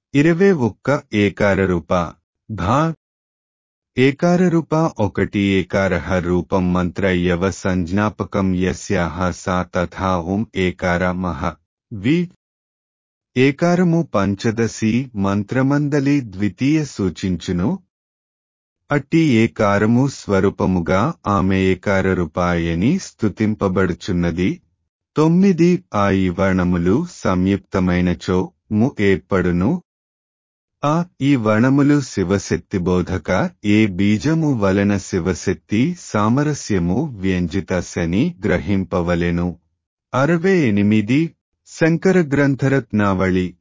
ఇరవై ఒక్క ఏకారరూప భా ఏకారరూప ఒకటి ఏకారః రూపం మంత్ర యవ సంజ్ఞాపకం యస్యాహ సా తథా ఓం ఏకారమహ వి ఏకారము పంచదశి మంత్రమందలి ద్వితీయ సూచించును అట్టి ఏకారము స్వరూపముగా ఆమె ఏకారరూపాయని స్తుతింపబడుచున్నది తొమ్మిది ఆ ఇవర్ణములు సంయుక్తమైనచో ము ఏర్పడును ఆ ఈ వణములు శివశక్తి బోధక ఏ బీజము వలన శివశక్తి సామరస్యము వ్యంజిత శని గ్రహింపవలెను అరవై ఎనిమిది శంకర గ్రంథరత్నావళి